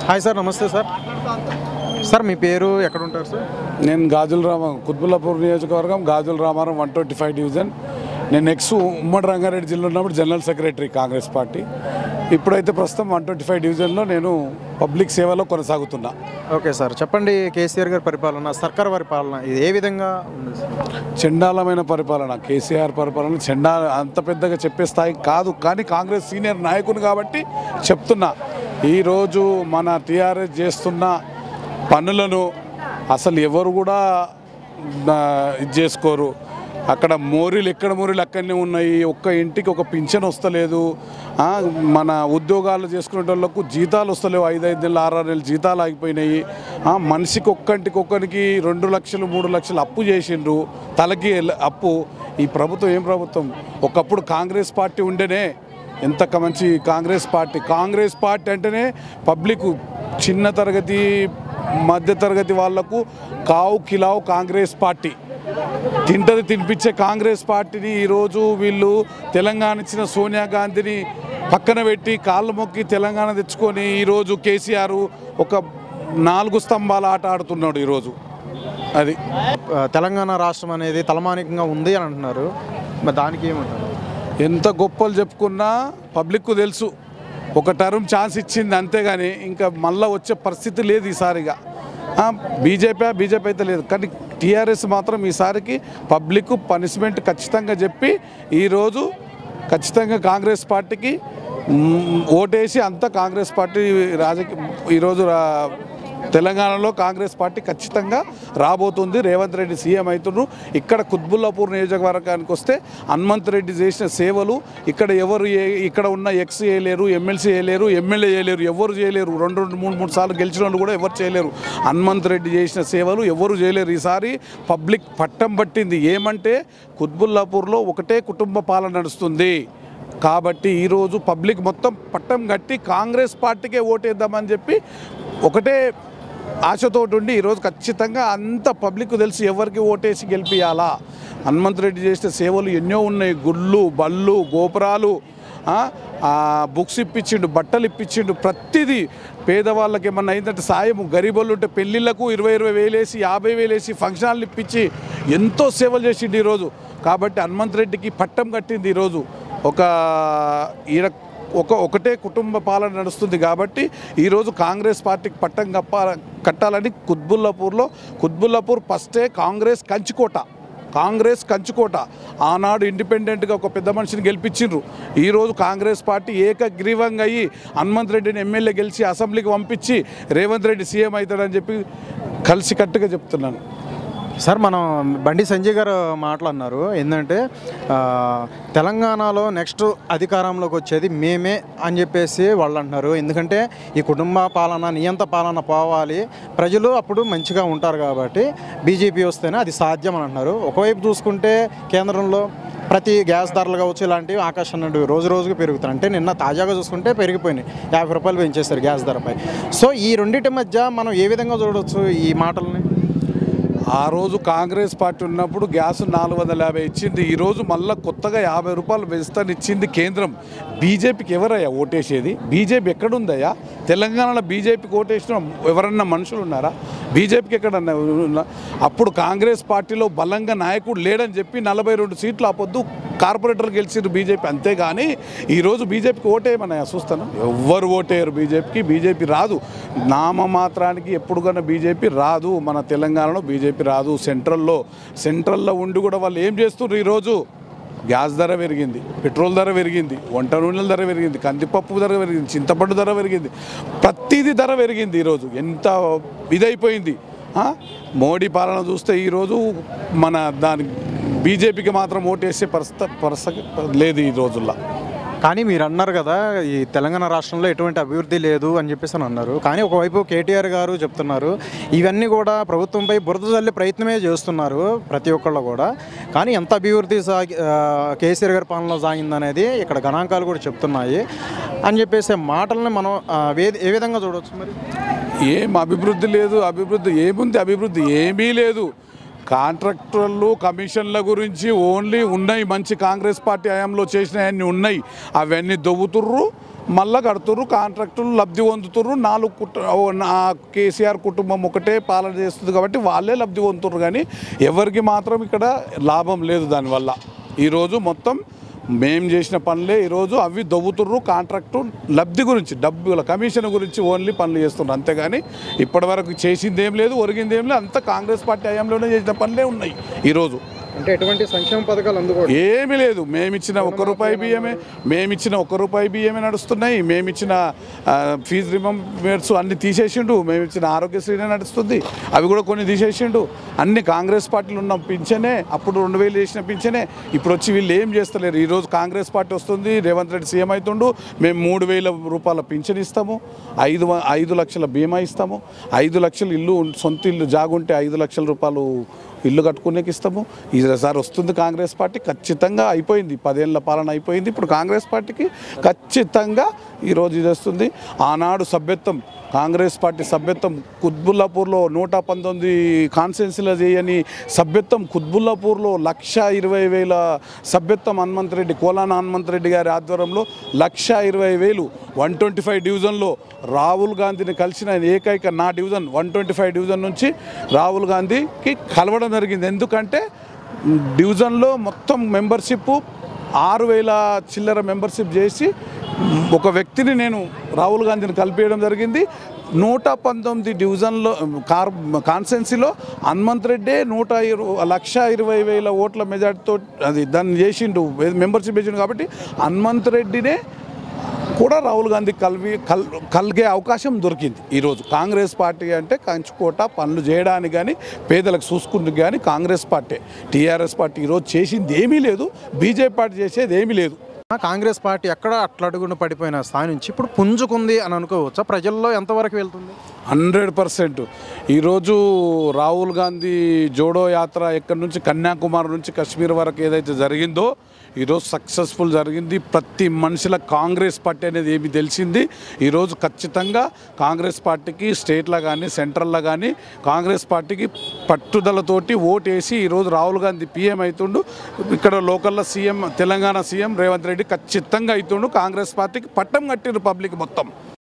Hi sir నమస్తే sir sir మీ పేరు ఎక్కడ ఉంటారు సార్ నేను గాజుల రామ కుత్బుల్లాపూర్ నియోజకవర్గం Gajula Ramaram one twenty five division నేను ఎక్స్ ఉమ్మడి రంగారెడ్డి జిల్లా ఉన్నప్పుడు జనరల్ సెక్రటరీ కాంగ్రెస్ పార్టీ ఇప్పుడైతే ప్రస్తుతం వన్ ట్వంటీ ఫైవ్ డివిజన్లో నేను పబ్లిక్ సేవలో కొనసాగుతున్నా ఓకే సార్ చెప్పండి కేసీఆర్ గారి పరిపాలన సర్కార్ వారి పాలన ఇది ఏ విధంగా ఉంది సార్ చండాలమైన పరిపాలన కేసీఆర్ పరిపాలన చండా అంత పెద్దగా చెప్పే స్థాయి కాదు కానీ కాంగ్రెస్ సీనియర్ నాయకుని కాబట్టి చెప్తున్నా ఈరోజు మన టీఆర్ఎస్ చేస్తున్న పనులను అసలు ఎవరు కూడా ఆ, ఇది చేసుకోరు అక్కడ మోరీలు ఎక్కడ మోరీలు అక్కడనే ఉన్నాయి ఒక్క ఇంటికి ఒక పింఛన్ వస్తలేదు ఆ, మన ఉద్యోగాలు చేసుకునే వాళ్ళకు జీతాలు వస్తలేవు ఐదు ఐదు నెలలు ఆరు ఆరు నెలలు జీతాలు ఆగిపోయినాయి ఆ, మనిషికి ఒక్కంటికి ఒక్కరికి రెండు లక్షలు మూడు లక్షలు అప్పు చేసిండ్రు తలకి ఎల్- అప్పు ఈ ప్రభుత్వం ఏం ప్రభుత్వం ఒకప్పుడు కాంగ్రెస్ పార్టీ ఉండేనే ఎంత క- మంచి కాంగ్రెస్ పార్టీ కాంగ్రెస్ పార్టీ అంటేనే పబ్లిక్ చిన్న తరగతి మధ్య తరగతి వాళ్లకు కావు కిలావు కాంగ్రెస్ పార్టీ తింటది తినిపించే కాంగ్రెస్ పార్టీని ఈరోజు వీళ్ళు తెలంగాణ ఇచ్చిన సోనియా గాంధీని పక్కన పెట్టి కాళ్ళు మొక్కి తెలంగాణ తెచ్చుకొని ఈరోజు కేసీఆర్ ఒక నాలుగు స్తంభాల ఆట ఆడుతున్నాడు ఈరోజు అది ఆ, తెలంగాణ రాష్ట్రం అనేది తలమానికంగా ఉంది అని అంటున్నారు మరి దానికి ఏమంటారు ఎంత గొప్పలు చెప్పుకున్నా పబ్లిక్కు తెలుసు ఒక టర్మ్ ఛాన్స్ ఇచ్చింది అంతేగాని ఇంకా మళ్ళీ వచ్చే పరిస్థితి లేదు ఈసారిగా బీజేపీ బీజేపీ అయితే లేదు కానీ టీఆర్ఎస్ మాత్రం ఈసారికి పబ్లిక్ పనిష్మెంట్ ఖచ్చితంగా చెప్పి ఈరోజు ఖచ్చితంగా కాంగ్రెస్ పార్టీకి మ్, ఓటేసి అంతా కాంగ్రెస్ పార్టీ రాజకీయ ఈరోజు రా- తెలంగాణలో కాంగ్రెస్ పార్టీ ఖచ్చితంగా రాబోతుంది రేవంత్ రెడ్డి సీఎం అవుతున్నారు ఇక్కడ కుత్బుల్లాపూర్ నియోజకవర్గానికి వస్తే హనుమంత్ రెడ్డి చేసిన సేవలు ఇక్కడ ఎవరు ఏ- ఇక్కడ ఉన్న ఎక్స్ చేయలేరు ఎమ్మెల్సీ చేయలేరు ఎమ్మెల్యే చేయలేరు ఎవరు చేయలేరు రెండు రెండు మూడు మూడు సార్లు గెలిచిన వాళ్ళు కూడా ఎవరు చేయలేరు హనుమంత్ రెడ్డి చేసిన సేవలు ఎవరు చేయలేరు ఈసారి పబ్లిక్ పట్టం పట్టింది ఏమంటే కుత్బుల్లాపూర్లో ఒకటే కుటుంబ పాలన నడుస్తుంది కాబట్టి ఈరోజు పబ్లిక్ మొత్తం పట్టం కట్టి కాంగ్రెస్ పార్టీకే ఓటేద్దామని చెప్పి ఒకటే ఆశతో ఉండి ఈరోజు ఖచ్చితంగా అంత పబ్లిక్ తెలిసి ఎవరికి ఓటేసి గెలిపియాలా హనుమంత్ రెడ్డి చేసిన సేవలు ఎన్నో ఉన్నాయి గుళ్ళు బళ్ళు గోపురాలు ఆ, ఆ, బుక్స్ ఇప్పించిండు బట్టలు ఇప్పించిండు ప్రతిదీ పేదవాళ్ళకి ఏమన్నా అయిందంటే సాయం గరీబులు ఉంటే పెళ్ళిళ్ళకు ఇరవై ఇరవై వేలేసి యాభై వేలేసి ఫంక్షన్లు ఇప్పించి ఎంతో సేవలు చేసిండు ఈరోజు కాబట్టి హనుమంత్ రెడ్డికి పట్టం కట్టింది ఈరోజు ఒక ఈడ ఒక ఒకటే కుటుంబ పాలన నడుస్తుంది కాబట్టి ఈరోజు కాంగ్రెస్ పార్టీకి పట్టం కప్ప కట్టాలని కుత్బుల్లాపూర్లో కుత్బుల్లాపూర్ ఫస్టే కాంగ్రెస్ కంచుకోట కాంగ్రెస్ కంచుకోట ఆనాడు ఇండిపెండెంట్గా ఒక పెద్ద మనిషిని గెలిపించిండ్రు ఈరోజు కాంగ్రెస్ పార్టీ ఏకగ్రీవంగా అయ్యి హనుమంత్ రెడ్డిని ఎమ్మెల్యే గెలిచి అసెంబ్లీకి పంపించి రేవంత్ రెడ్డి సీఎం అవుతాడని చెప్పి కలిసికట్టుగా చెప్తున్నాను సార్ మనం బండి సంజయ్ గారు మాట్లాడినారు ఏంటంటే ఆ, తెలంగాణలో నెక్స్ట్ అధికారంలోకి వచ్చేది మేమే అని చెప్పేసి వాళ్ళు అంటున్నారు ఎందుకంటే ఈ కుటుంబ పాలన నియంత పాలన పోవాలి ప్రజలు అప్పుడు మంచిగా ఉంటారు కాబట్టి బీజేపీ వస్తేనే అది సాధ్యం అని అంటున్నారు ఒకవైపు చూసుకుంటే కేంద్రంలో ప్రతి గ్యాస్ ధరలు కావచ్చు ఇలాంటివి ఆకాశం నుండి రోజు రోజుకు పెరుగుతాయి అంటే నిన్న తాజాగా చూసుకుంటే పెరిగిపోయినాయి యాభై రూపాయలు పెంచేస్తారు గ్యాస్ ధరపై సో ఈ రెండింటి మధ్య మనం ఏ విధంగా చూడవచ్చు ఈ మాటల్ని ఆ రోజు కాంగ్రెస్ పార్టీ ఉన్నప్పుడు గ్యాస్ నాలుగు వందల యాభై ఇచ్చింది ఈరోజు మళ్ళీ కొత్తగా యాభై రూపాయలు పెంచుతాను ఇచ్చింది కేంద్రం బీజేపీకి ఎవరయ్యా ఓటేసేది బీజేపీ ఎక్కడుందయ్యా తెలంగాణలో బీజేపీకి ఓటేసిన ఎవరన్నా మనుషులు ఉన్నారా బీజేపీకి ఎక్కడన్నా ఉన్నా అప్పుడు కాంగ్రెస్ పార్టీలో బలంగా నాయకుడు లేడని చెప్పి నలభై రెండు సీట్లు ఆ పొద్దు కార్పొరేటర్లు గెలిచిరు బీజేపీ అంతేగాని ఈరోజు బీజేపీకి ఓటేయమని చూస్తాను ఎవ్వరు ఓటేయరు బీజేపీకి బీజేపీ రాదు నామమాత్రానికి ఎప్పుడు కన్నా బీజేపీ రాదు మన తెలంగాణలో బీజేపీ రాదు సెంట్రల్లో సెంట్రల్లో ఉండి కూడా వాళ్ళు ఏం చేస్తున్నారు ఈరోజు గ్యాస్ ధర పెరిగింది పెట్రోల్ ధర పెరిగింది వంట నూనెల ధర పెరిగింది కందిపప్పు ధర పెరిగింది చింతపండు ధర పెరిగింది ప్రతిదీ ధర పెరిగింది ఈరోజు ఎంత ఇదైపోయింది ఆ? మోడీ పాలన చూస్తే ఈరోజు మన దాని బీజేపీకి మాత్రం ఓటేసే పరిస్థితి పరిస్థితి లేదు ఈ రోజుల్లో కానీ మీరు అన్నారు కదా ఈ తెలంగాణ రాష్ట్రంలో ఎటువంటి అభివృద్ధి లేదు అని చెప్పేసి అని అన్నారు కానీ ఒకవైపు కేటీఆర్ గారు చెప్తున్నారు ఇవన్నీ కూడా ప్రభుత్వంపై బురద చల్లే ప్రయత్నమే చేస్తున్నారు ప్రతి ఒక్కళ్ళు కూడా కానీ ఎంత అభివృద్ధి సాగి ఆ, కేసీఆర్ గారి పాలనలో సాగిందనేది ఇక్కడ గణాంకాలు కూడా చెప్తున్నాయి అని చెప్పేసి మాటల్ని మనం ఆ, వే- ఏ విధంగా చూడవచ్చు మరి ఏం అభివృద్ధి లేదు అభివృద్ధి ఏముంది అభివృద్ధి ఏమీ లేదు కాంట్రాక్టర్లు కమిషన్ల గురించి ఓన్లీ ఉన్నాయి మంచి కాంగ్రెస్ పార్టీ హయాంలో చేసిన అన్ని ఉన్నాయి అవన్నీ దొవ్వుతుర్రు మళ్ళా కడుతుర్రు కాంట్రాక్టులు లబ్ధి పొందుతుర్రు నాలుగు కుట ఓ నా కేసీఆర్ కుటుంబం ఒకటే పాలన చేస్తుంది కాబట్టి వాళ్ళే లబ్ధి పొందుతుర్రు కానీ ఎవరికి మాత్రం ఇక్కడ లాభం లేదు దానివల్ల ఈరోజు మొత్తం మేం చేసిన పనులే ఈరోజు అవి దొవ్వుతుర్రు కాంట్రాక్టు లబ్ధి గురించి డబ్బుల కమిషన్ గురించి ఓన్లీ పనులు చేస్తున్నారు అంతేగాని ఇప్పటివరకు చేసింది ఏం లేదు ఒరిగింది ఏం లేదు అంతా కాంగ్రెస్ పార్టీ హయాంలోనే చేసిన పనులే ఉన్నాయి ఈరోజు అంటే ఎటువంటి సంక్షేమ పథకాలు అందుకోవడం ఏమీ లేదు మేమిచ్చిన ఒక్క రూపాయి బియ్యమే మేమిచ్చిన ఒక్క రూపాయి బియ్యమే నడుస్తున్నాయి మేమిచ్చిన ఆ, ఫీజు రిమంబర్స్ అన్ని తీసేసిండు మేమిచ్చిన ఆరోగ్యశ్రీనే నడుస్తుంది అవి కూడా కొన్ని తీసేసిండు అన్ని కాంగ్రెస్ పార్టీలు ఉన్న పింఛనే అప్పుడు రెండు వేలు చేసిన పింఛనే ఇప్పుడు వచ్చి వీళ్ళు ఏం చేస్తలేరు ఈరోజు కాంగ్రెస్ పార్టీ వస్తుంది రేవంత్ రెడ్డి సీఎం అవుతుండు మేము మూడు వేల రూపాయల పింఛన్ ఇస్తాము ఐదు వ- ఐదు లక్షల బీమా ఇస్తాము ఐదు లక్షలు ఇల్లు ఉం- సొంత ఇల్లు జాగుంటే ఐదు లక్షల రూపాయలు ఇల్లు కట్టుకునేకి ఇస్తాము ఈసారి వస్తుంది కాంగ్రెస్ పార్టీ ఖచ్చితంగా అయిపోయింది పదేళ్ల పాలన అయిపోయింది ఇప్పుడు కాంగ్రెస్ పార్టీకి ఖచ్చితంగా ఈరోజు ఇది వస్తుంది ఆనాడు సభ్యత్వం కాంగ్రెస్ పార్టీ సభ్యత్వం కుత్బుల్లాపూర్లో నూట పంతొమ్మిది కాన్స్టెన్సీలో చేయని సభ్యత్వం కుత్బుల్లాపూర్లో లక్ష ఇరవై వేల సభ్యత్వం హనుమంత్ రెడ్డి కోలాన హనుమంత్ రెడ్డి గారి ఆధ్వర్యంలో లక్ష ఇరవై వేలు వన్ ట్వంటీ ఫైవ్ డివిజన్లో రాహుల్ గాంధీని కలిసిన ఏకైక నా division one twenty five division నుంచి రాహుల్ గాంధీకి కలవడం జరిగింది ఎందుకంటే డివిజన్లో మొత్తం మెంబర్షిప్ ఆరు వేల చిల్లర మెంబర్షిప్ చేసి ఒక వ్యక్తిని నేను రాహుల్ గాంధీని కలిపేయడం జరిగింది నూట పంతొమ్మిది డివిజన్లో కార్ కాన్స్టెన్సీలో హనుమంత్ రెడ్డే నూట ఇరు లక్ష ఇరవై వేల ఓట్ల మెజార్టీతో అది దాన్ని చేసిండు మెంబర్షిప్ చేసిండు కాబట్టి హనుమంత్ రెడ్డినే కూడా రాహుల్ గాంధీ కలిపి కల్ కలిగే అవకాశం దొరికింది ఈరోజు కాంగ్రెస్ పార్టీ అంటే కంచుకోట పనులు చేయడానికి కానీ పేదలకు చూసుకుంటుంది కానీ కాంగ్రెస్ పార్టీ టీఆర్ఎస్ పార్టీ ఈరోజు చేసింది ఏమీ లేదు బీజేపీ పార్టీ చేసేది ఏమీ లేదు కాంగ్రెస్ పార్టీ ఎక్కడ అట్లడుగున పడిపోయిన స్థాయి నుంచి ఇప్పుడు పుంజుకుంది అని అనుకోవచ్చా ప్రజల్లో ఎంతవరకు వెళ్తుంది హండ్రెడ్ పర్సెంట్ ఈరోజు రాహుల్ గాంధీ జోడో యాత్ర ఎక్కడి నుంచి కన్యాకుమారి నుంచి కాశ్మీర్ వరకు ఏదైతే జరిగిందో ఈరోజు సక్సెస్ఫుల్ జరిగింది ప్రతి మనుషుల కాంగ్రెస్ పార్టీ అనేది ఏమి తెలిసింది ఈరోజు ఖచ్చితంగా కాంగ్రెస్ పార్టీకి స్టేట్లో కానీ సెంట్రల్లో కానీ కాంగ్రెస్ పార్టీకి పట్టుదలతోటి ఓటు వేసి ఈరోజు రాహుల్ గాంధీ పీఎం అవుతుండు ఇక్కడ లోకల్లో సీఎం తెలంగాణ సీఎం రేవంత్ రెడ్డి ఖచ్చితంగా అవుతుండు కాంగ్రెస్ పార్టీకి పట్టం కట్టిరు పబ్లిక్ మొత్తం